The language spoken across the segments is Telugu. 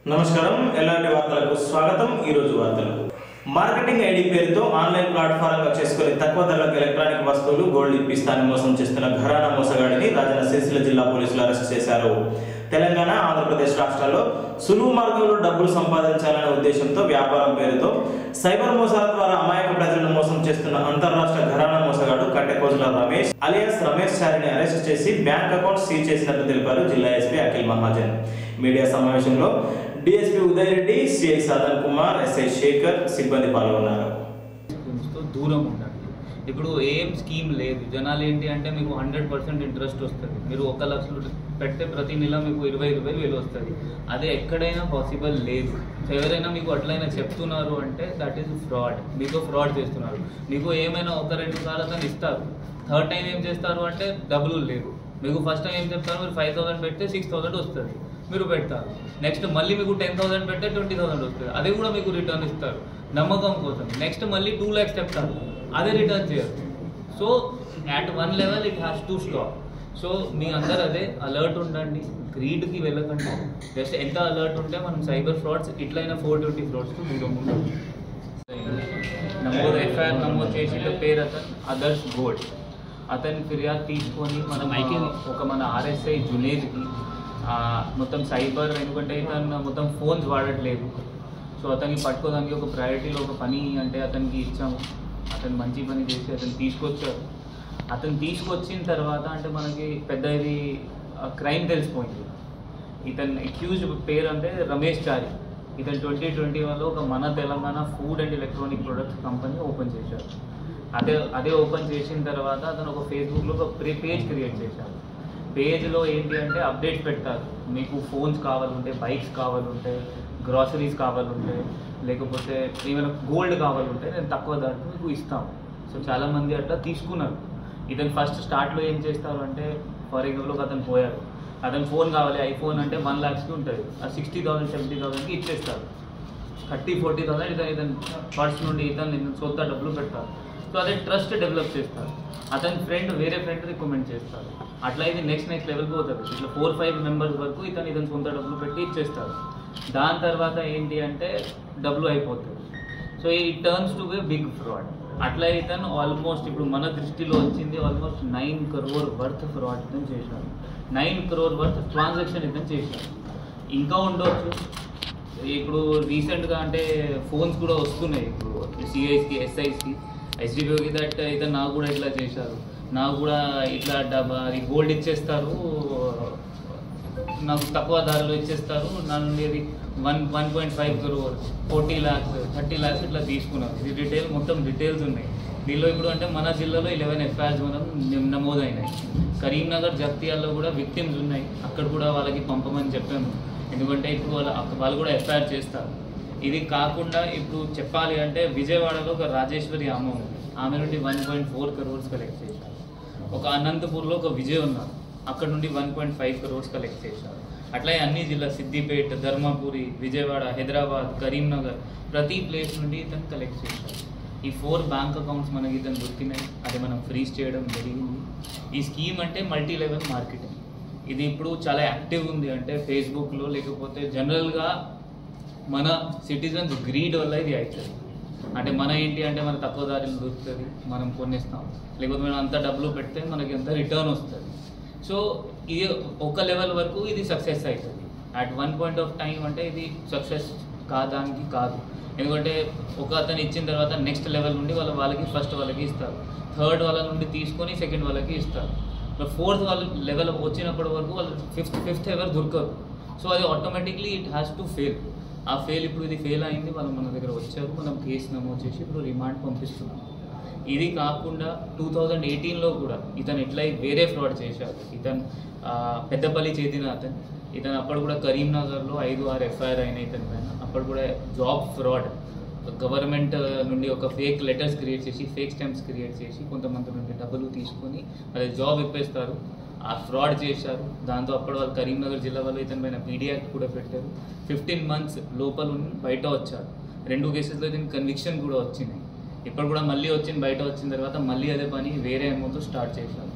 నమస్కారం ఎలాంటి వార్తలకు స్వాగతం ఈ రోజు వార్తలు మార్కెటింగ్ ఐడి పేరుతో ఆన్లైన్ ప్లాట్ఫామ్ గా చేసుకుని తక్కువ ధరలకు ఎలక్ట్రానిక్ వస్తువులు గోల్డ్ ఇప్పిస్తానని మోసం చేస్తున్న ఘరానా మోసగాడిని రాజన్న సిరిసిల్ల జిల్లా పోలీసులు అరెస్ట్ చేశారు తెలంగాణ ఆంధ్రప్రదేశ్ రాష్ట్రాల్లో సులువు మార్గంలో డబ్బులు సంపాదించాలనే ఉద్దేశంతో వ్యాపారం పేరుతో సైబర్ మోసాల ద్వారా అమాయక ప్రజలను మోసం చేస్తున్న అంతర్రాష్ట్ర ఘరానా మోసగాడు కట్టెకోజుల రమేష్ అలియాస్ రమేష్ చారిని అరెస్ట్ చేసి బ్యాంక్ అకౌంట్ సీజ్ చేసినట్లు తెలిపారు జిల్లా ఎస్పీ అఖిల్ మహాజన్ మీడియా సమావేశంలో DSP Uday Reddy CI Sadhan Kumar SI Shekhar సిబ్బంది పాల్గొన్నారు స్కీమ్స్తో దూరం ఉండండి ఇప్పుడు ఏం స్కీమ్ లేదు జనాలు ఏంటి అంటే మీకు హండ్రెడ్ పర్సెంట్ ఇంట్రెస్ట్ వస్తుంది మీరు ఒక లక్ష పెడితే ప్రతి నెల మీకు ఇరవై ఇరవై వేలు వస్తుంది అదే ఎక్కడైనా పాసిబుల్ లేదు సో ఎవరైనా మీకు అట్లయినా చెప్తున్నారు అంటే దట్ ఈస్ ఫ్రాడ్ మీతో ఫ్రాడ్ చేస్తున్నారు మీకు ఏమైనా ఒక రెండు సార్లు అతను ఇస్తారు థర్డ్ టైం ఏం చేస్తారు అంటే డబ్బులు లేవు మీకు ఫస్ట్ టైం ఏం చెప్తారు మీరు ఫైవ్ థౌసండ్ పెడితే సిక్స్ థౌసండ్ వస్తుంది మీరు పెడతారు నెక్స్ట్ మళ్ళీ మీకు టెన్ థౌసండ్ పెడితే ట్వంటీ థౌసండ్ వస్తుంది అది కూడా మీకు రిటర్న్ ఇస్తారు నమ్మకం కోసం నెక్స్ట్ మళ్ళీ టూ ల్యాక్స్ చెప్తారు అదే రిటర్న్ చేయరు so at one level it has to stop so మీ అందరు అదే అలర్ట్ ఉండండి గ్రీడ్కి వెళ్ళకండి జస్ట్ ఎంత అలర్ట్ ఉంటే మనం సైబర్ ఫ్రాడ్స్ ఇట్లయినా ఫోర్ ట్వంటీ ఫ్రాడ్స్కి దూరం ఉండాలి నమోదు ఎఫ్ఐఆర్ నమోదు చేసిన పేరు అతను అదర్స్ గోల్డ్ అతని ఫిర్యాదు తీసుకొని మనం ఒక మన ఆర్ఎస్ఐ జునేజ్కి ఆ, మొత్తం సైబర్ ఎందుకంటే ఇతను మొత్తం ఫోన్స్ వాడట్లేదు సో అతనికి పట్టుకోదానికి ఒక ప్రయారిటీలో ఒక పని అంటే అతనికి ఇచ్చాము అతను మంచి పని చేసి అతను తీసుకొచ్చారు అతను తీసుకొచ్చిన తర్వాత అంటే మనకి పెద్ద ఇది క్రైమ్ తెలిసిపోయింది ఇతను అక్యూజ్డ్ పేరు అంటే రమేష్ చారి ఇతను ట్వంటీ ట్వంటీ వన్లో ఒక మన Telangana food and electronic products company open చేశారు అదే అదే ఓపెన్ చేసిన తర్వాత అతను ఒక ఫేస్బుక్లో ఒక ప్రీ పేజ్ క్రియేట్ చేశారు పేజ్లో ఏంటి అంటే అప్డేట్స్ పెడతారు మీకు ఫోన్స్ కావాలంటే బైక్స్ కావాలంటే గ్రాసరీస్ కావాలంటే లేకపోతే ఏమైనా గోల్డ్ కావాలంటే నేను తక్కువ ధరకు మీకు ఇస్తాము సో చాలామంది అట్లా తీసుకున్నారు ఇతను ఫస్ట్ స్టార్ట్లో ఏం చేస్తారు అంటే ఫర్ ఎగ్జాంపుల్ అతను పోయారు అతను ఫోన్ కావాలి ఐఫోన్ అంటే వన్ ల్యాక్స్కి ఉంటుంది ఆ సిక్స్టీ థౌసండ్ సెవెంటీ థౌసండ్కి ఇచ్చేస్తారు థర్టీ ఫార్టీ థౌసండ్ ఇతను ఇతను పర్స్ నుండి ఇతను ఇతను సొంత డబ్బులు పెడతారు సో అదే ట్రస్ట్ డెవలప్ చేస్తారు అతని ఫ్రెండ్ వేరే ఫ్రెండ్ రికమెండ్ చేస్తారు అట్లా ఇది నెక్స్ట్ నెక్స్ట్ లెవెల్కి పోతుంది ఇట్లా ఫోర్ ఫైవ్ మెంబర్స్ వరకు ఇతను ఇతను సొంత డబ్బులు పెట్టి ఇచ్చేస్తారు దాని తర్వాత ఏంటి అంటే డబ్బులు అయిపోతుంది సో ఈ turns to be big fraud అట్లా ఇతను ఆల్మోస్ట్ ఇప్పుడు మన దృష్టిలో వచ్చింది almost nine crore worth fraud ఇతను చేశారు నైన్ క్రోర్ వర్త్ ట్రాన్సాక్షన్ ఇతను చేశారు ఇంకా ఉండొచ్చు ఇప్పుడు రీసెంట్గా అంటే ఫోన్స్ కూడా వస్తున్నాయి ఇప్పుడు సిఐస్కి ఎస్ఐస్కి ఎస్డిబికి దట్ ఇతను నాకు కూడా ఇట్లా చేశారు నాకు కూడా ఇట్లా డబ్బా అది గోల్డ్ ఇచ్చేస్తారు నాకు తక్కువ ధరలో ఇచ్చేస్తారు నా నుండి అది one one point five crore forty lakhs thirty lakhs ఇట్లా తీసుకున్నారు ఇది డీటెయిల్ మొత్తం డీటెయిల్స్ ఉన్నాయి దీనిలో ఇప్పుడు అంటే మన జిల్లాలో ఇలెవెన్ ఎఫ్ఐఆర్స్ మనం నిమ్- నమోదైనాయి కరీంనగర్ జగ్తియాల్లో కూడా విక్టిమ్స్ ఉన్నాయి అక్కడ కూడా వాళ్ళకి పంపమని చెప్పాము ఎందుకంటే ఇప్పుడు వాళ్ళ అక్క- వాళ్ళు కూడా ఎఫ్ఐఆర్ చేస్తారు ఇది కాకుండా ఇప్పుడు చెప్పాలి అంటే విజయవాడలో ఒక రాజేశ్వరి ఆమె ఉంది ఆమె నుండి one point four crores collect చేశారు ఒక అనంతపూర్లో ఒక విజయ్ ఉన్నారు అక్కడ నుండి one point five crores collect చేశారు అట్లా అన్ని జిల్లా సిద్దిపేట ధర్మపురి విజయవాడ హైదరాబాద్ కరీంనగర్ ప్రతి ప్లేస్ నుండి ఇతను కలెక్ట్ చేశారు ఈ ఫోర్ బ్యాంక్ అకౌంట్స్ మనకి ఇతను దొరికినాయి అది మనం ఫ్రీజ్ చేయడం జరిగింది ఈ స్కీమ్ అంటే మల్టీ లెవెల్ మార్కెటింగ్ ఇది ఇప్పుడు చాలా యాక్టివ్ ఉంది అంటే ఫేస్బుక్లో లేకపోతే జనరల్గా మన సిటిజన్స్ గ్రీడ్ వల్ల ఇది అవుతుంది అంటే మన ఏంటి అంటే మన తక్కువ దారిలో దొరుకుతుంది మనం కొనేస్తాం లేకపోతే మనం అంత డబ్బులు పెడితే మనకి ఎంత రిటర్న్ వస్తుంది సో ఇది ఒక లెవెల్ వరకు ఇది సక్సెస్ అవుతుంది at one point of time అంటే ఇది సక్సెస్ కాదానికి కాదు ఎందుకంటే ఒక అతను ఇచ్చిన తర్వాత నెక్స్ట్ లెవెల్ నుండి వాళ్ళ వాళ్ళకి ఫస్ట్ వాళ్ళకి ఇస్తారు థర్డ్ వాళ్ళ నుండి తీసుకొని సెకండ్ వాళ్ళకి ఇస్తారు ఫోర్త్ వాళ్ళ లెవెల్ వచ్చినప్పటి వరకు వాళ్ళు ఫిఫ్త్ ఫిఫ్త్ ఎవరు దొరకరు సో అది automatically it has to fail ఆ ఫెయిల్ ఇప్పుడు ఇది ఫెయిల్ అయింది వాళ్ళు మన దగ్గర వచ్చారు మనం కేసు నమోదు చేసి ఇప్పుడు రిమాండ్ పంపిస్తున్నాం ఇది కాకుండా టూ థౌజండ్ ఎయిటీన్లో కూడా ఇతను ఎట్లా వేరే ఫ్రాడ్ చేశారు ఇతను ఆ, పెద్దపల్లి చేతిన అతను ఇతను అప్పుడు కూడా కరీంనగర్లో ఐదు ఆరు ఎఫ్ఐఆర్ అయినాయి ఇతని పైన అప్పుడు కూడా జాబ్ ఫ్రాడ్ గవర్నమెంట్ నుండి ఒక ఫేక్ లెటర్స్ క్రియేట్ చేసి ఫేక్ స్టాంప్స్ క్రియేట్ చేసి కొంతమంది నుండి డబ్బులు తీసుకొని అది జాబ్ ఇప్పేస్తారు ఆ ఫ్రాడ్ చేశారు దాంతో అప్పుడు వాళ్ళు కరీంనగర్ జిల్లా వాళ్ళు ఇతని పైన పీడీ యాక్ట్ కూడా పెట్టారు ఫిఫ్టీన్ మంత్స్ లోపల ఉండి బయట వచ్చారు రెండు కేసెస్లో దీనికి కన్విక్షన్ కూడా వచ్చినాయి ఇప్పుడు కూడా మళ్ళీ వచ్చింది బయట వచ్చిన తర్వాత మళ్ళీ అదే పని వేరే అమౌంట్ స్టార్ట్ చేశారు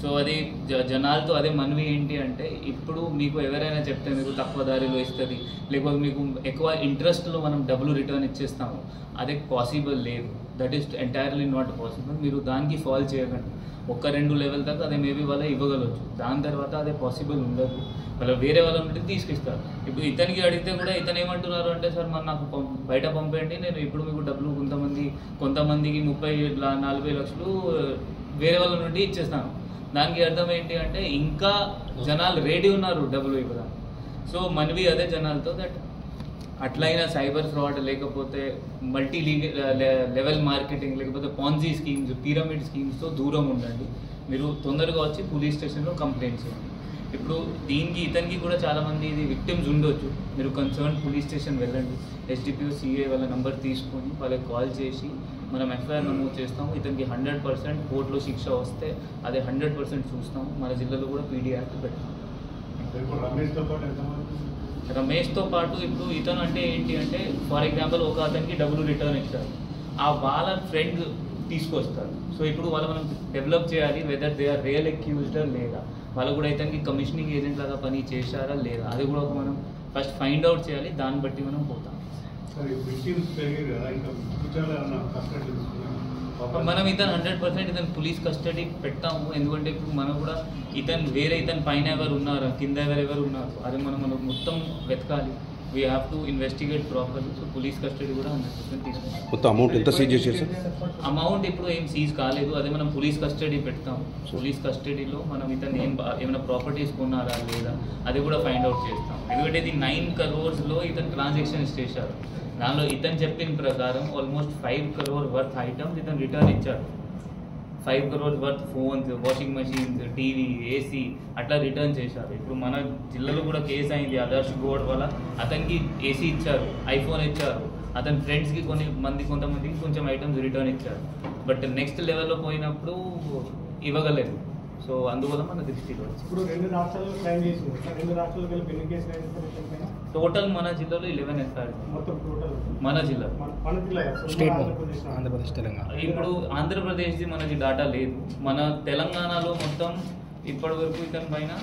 సో అది జ- జనాలతో అదే మనవి ఏంటి అంటే ఇప్పుడు మీకు ఎవరైనా చెప్తే మీకు తక్కువ దారిలో ఇస్తుంది లేకపోతే మీకు ఎక్కువ ఇంట్రెస్ట్లో మనం డబ్బులు రిటర్న్ ఇచ్చేస్తాము అదే పాసిబుల్ లేదు that is entirely not possible మీరు దానికి ఫాల్ చేయకండి ఒక్క రెండు లెవెల్ దాకా అదే మేబీ వాళ్ళ ఇవ్వగలవచ్చు దాని తర్వాత అదే పాసిబుల్ ఉండదు వాళ్ళ వేరే వాళ్ళ నుండి తీసుకిస్తారు ఇప్పుడు ఇతనికి అడిగితే కూడా ఇతను ఏమంటున్నారు అంటే సార్ మరి నాకు పం- బయట పంపేయండి నేను ఇప్పుడు మీకు డబ్బులు కొంతమంది కొంతమందికి ముప్పై లా- నలభై లక్షలు వేరే వాళ్ళ నుండి ఇచ్చేస్తాను దానికి అర్థం ఏంటి అంటే ఇంకా జనాలు రెడీ ఉన్నారు డబ్బులు ఇవ్వడానికి సో మనవి అదే జనాలతో దట్ అట్లయినా సైబర్ ఫ్రాడ్ లేకపోతే మల్టీ లెవెల్ మార్కెటింగ్ లేకపోతే పాన్జీ స్కీమ్స్ పిరమిడ్ స్కీమ్స్తో దూరం ఉండండి మీరు తొందరగా వచ్చి పోలీస్ స్టేషన్లో కంప్లైంట్ చేయండి ఇప్పుడు దీనికి ఇతనికి కూడా చాలా మంది ఇది విక్టిమ్స్ ఉండొచ్చు మీరు కన్సర్న్ పోలీస్ స్టేషన్ వెళ్ళండి ఎస్డిపిఓ సిఏ వాళ్ళ నంబర్ తీసుకొని వాళ్ళకి కాల్ చేసి మనం ఎఫ్ఐఆర్ నమోదు చేస్తాము ఇతనికి హండ్రెడ్ పర్సెంట్ కోర్టులో శిక్ష వస్తే అదే హండ్రెడ్ పర్సెంట్ చూస్తాము మన జిల్లాలో కూడా పీడీ యాక్ట్ పెడతాం ఇప్పుడు రమేష్తో పాటు ఎంతమంది రమేష్తో పాటు ఇప్పుడు ఇతను అంటే ఏంటి అంటే ఫర్ ఎగ్జాంపుల్ ఒక అతనికి డబ్బులు రిటర్న్ ఇచ్చారు ఆ వాళ్ళ ఫ్రెండ్ తీసుకొస్తారు సో ఇప్పుడు వాళ్ళు మనం డెవలప్ చేయాలి whether they are real accused లేదా వాళ్ళు కూడా ఇతనికి కమిషనింగ్ ఏజెంట్ లాగా పని చేశారా లేదా అది కూడా ఒక మనం ఫస్ట్ ఫైండ్ అవుట్ చేయాలి దాన్ని బట్టి మనం పోతాం సరే విక్టిమ్స్ పెరిగారు కదా ఇంకా ఫ్యూచర్లో ఏమన్నా కష్టం తీసుకున్నాం మనం ఇతను హండ్రెడ్ పర్సెంట్ ఇతను పోలీస్ కస్టడీ పెట్టాము ఎందుకంటే ఇప్పుడు మనం కూడా ఇతను వేరే ఇతను పైన ఎవరు ఉన్నారు కింద ఎవరెవరు ఉన్నారు అది మనం మనం మొత్తం వెతకాలి we have to investigate properly so police custody కూడా హండ్రెడ్ పర్సెంట్ తీసుకుంటాం మొత్తం అమౌంట్ ఎంత సీజ్ చేశారు సార్ అమౌంట్ ఇప్పుడు ఏం సీజ్ కాలేదు అదే మనం పోలీస్ కస్టడీ పెడతాం పోలీస్ కస్టడీలో మనం ఇతను ఏం బా- ఏమైనా ప్రాపర్టీస్ కొన్నారా లేదా అది కూడా ఫైండ్ అవుట్ చేస్తాం ఎందుకంటే ఇది నైన్ కరోర్స్లో ఇతను ట్రాన్సాక్షన్స్ చేశారు దానిలో ఇతను చెప్పిన ప్రకారం almost five crore worth items ఇతను రిటర్న్ ఇచ్చారు five crores worth phones washing machines TV AC అట్లా రిటర్న్ చేశారు ఇప్పుడు మన జిల్లాలో కూడా కేసు అయింది ఆదర్శ్ గోడ్ వల్ల అతనికి ఏసీ ఇచ్చారు ఐఫోన్ ఇచ్చారు అతని ఫ్రెండ్స్కి కొన్ని మంది కొంతమందికి కొంచెం ఐటమ్స్ రిటర్న్ ఇచ్చారు బట్ నెక్స్ట్ లెవెల్లో పోయినప్పుడు ఇవ్వగలేదు సో అందువల్ల మన దృష్టిలో వచ్చింది ఇప్పుడు రెండు రాష్ట్రాల్లో క్లైమ్ చేసింది సార్ రెండు రాష్ట్రాలకు వెళ్ళి ఎన్ని కేసులు అయింది సార్ ఇతని పైన? టోటల్ మన జిల్లాలో ఇలెవెన్ ఎఫ్ఐఆర్ మొత్తం టోటల్ మన జిల్లా మన- మన జిల్లా స్టేట్ ఆంధ్రప్రదేశ్ ఆంధ్రప్రదేశ్ తెలంగాణ ఇప్పుడు ఆంధ్రప్రదేశ్ది మనకి డాటా లేదు మన తెలంగాణలో మొత్తం ఇప్పటి వరకు ఇతని పైన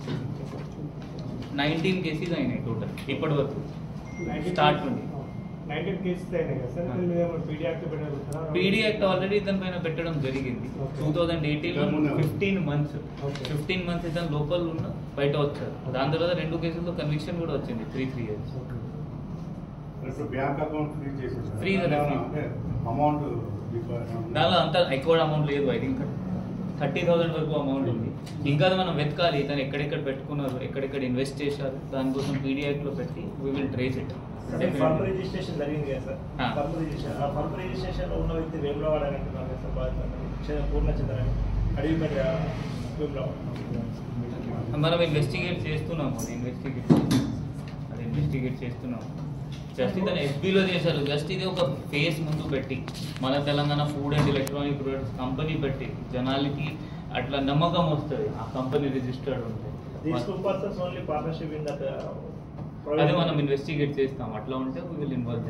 నైన్టీన్ కేసెస్ అయినాయి టోటల్ ఇప్పటి వరకు స్టార్ట్ నుండి నైన్టీన్ కేసెస్ అయినాయి కదా సార్ ఇతని మీద ఏమైనా పీడీ యాక్ట్ పెట్టారు పీడీ యాక్ట్ ఆల్రెడీ ఇతని పైన పెట్టడం జరిగింది Okay. టూ థౌజండ్ ఎయిటీన్ ఇంతకుముందే ఉంది. Fifteen months Okay. Fifteen months ఇతను లోపల ఉన్న బయట వచ్చారు దాని తర్వాత రెండు కేసులతో కన్విక్షన్ కూడా వచ్చింది త్రీ త్రీ ఇయర్స్ ఇప్పుడు బ్యాంక్ అకౌంట్ ఫ్రీజ్ చేసేసారు Freeze అదే. అమౌంట్ దానిలో అంత ఎక్కువ అమౌంట్ లేదు ఐ థింక్ థర్టీ థౌసండ్ వరకు అమౌంట్ ఉంది ఇంకా అది మనం వెతకాలి ఇతను ఎక్కడెక్కడ పెట్టుకున్నారు ఎక్కడెక్కడ ఇన్వెస్ట్ చేశారు దానికోసం పీడిఎఫ్ లో పెట్టి we will trace it firm registration జరిగింది కదా సార్ ఆ. ఫర్మ్ రిజిస్ట్రేషన్ ఆ ఫర్మ్ రిజిస్ట్రేషన్ లో ఉన్న వ్యక్తి వేములవాడ అని అంటున్నారు కదా సార్ బాధ్యత పూర్ణ చంద్ర అడవిపల్లి వేములవాడ మనం ఇన్వెస్టిగేట్ చేస్తున్నాము అది ఇన్వెస్టిగేట్ అది ఇన్వెస్టిగేట్ చేస్తున్నాము జస్ట్ ఇతను ఎఫ్బీలో చేశారు జస్ట్ ఇది ఒక ఫేస్ ముందు పెట్టి మన Telangana food and electronic products company పెట్టి జనాలకి అట్లా నమ్మకం వస్తుంది ఆ కంపెనీ రిజిస్టర్డ్ ఉంటే these two persons only partnership in that అదే మనం ఇన్వెస్టిగేట్ చేస్తాం అట్లా ఉంటే we will involve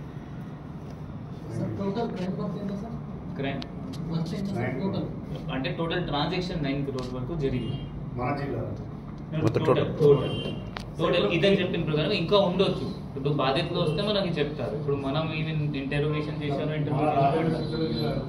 total crime worth ఎంత సార్ క్రైమ్ వర్త్ ఎంత సార్ Nine. టోటల్ అంటే టోటల్ ట్రాన్సాక్షన్ నైన్ క్రోర్ వరకు జరిగింది మన జిల్లా మొత్తం టోటల్ total. టోటల్ టోటల్ ఇదని చెప్పిన ప్రకారం ఇంకా ఉండొచ్చు ఇప్పుడు బాధ్యతలు వస్తే మనకి చెప్తారు ఇప్పుడు మనం ఈవెన్ ఇంటర్వ్యూషన్ చేశారు మన రాజేంద్ర ఇంటర్వ్యూ సిస్టర్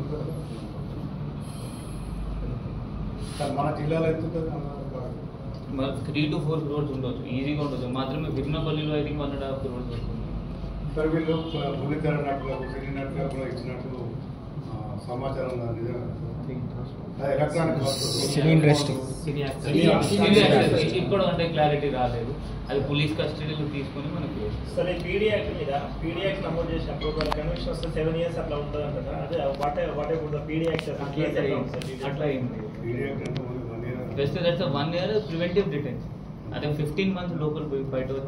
సార్ మన జిల్లాలో ఎంత ఉంటుంది? త్రీ టు ఫోర్ క్రోర్స్ ఉండొచ్చు ఈజీగా ఉండొచ్చు మాత్రమే విఘ్నపల్లిలో I think one and half crores వస్తుంది సార్ వీళ్ళు బుల్లితెర నటులకు సినీ నటులకు కూడా ఇచ్చినట్టు ఆ, సమాచారం ఉందా? నిజమేనా? ఆ, ఎలక్ట్రానిక్ వస్తువులు. Cine industry. Cine cine access. Access. Cine access. ఇప్పుడు అంటే క్లారిటీ రాలేదు అది పోలీస్ కస్టడీలో తీసుకొని మనకి సార్ ఈ పీడీ యాక్ట్ మీద పీడీ యాక్ట్ నమోదు చేసినప్పుడు వాళ్ళ కన్విక్షన్ వస్తే సెవెన్ ఇయర్స్ అట్లా ఉంటుంది అంట సార్ అదే వాట్ వాట్ ఇప్పుడు పీడీ యాక్ట్ సార్ అట్లా కేసు ఎట్లా ఏం- ఉంది సార్ అట్లా ఏం లేదు వీడియో ఎంత ఉంది? One year. Just that's one year preventive detention అదే ఫిఫ్టీన్ మంత్స్ లోపల పోయి బయట వచ్చి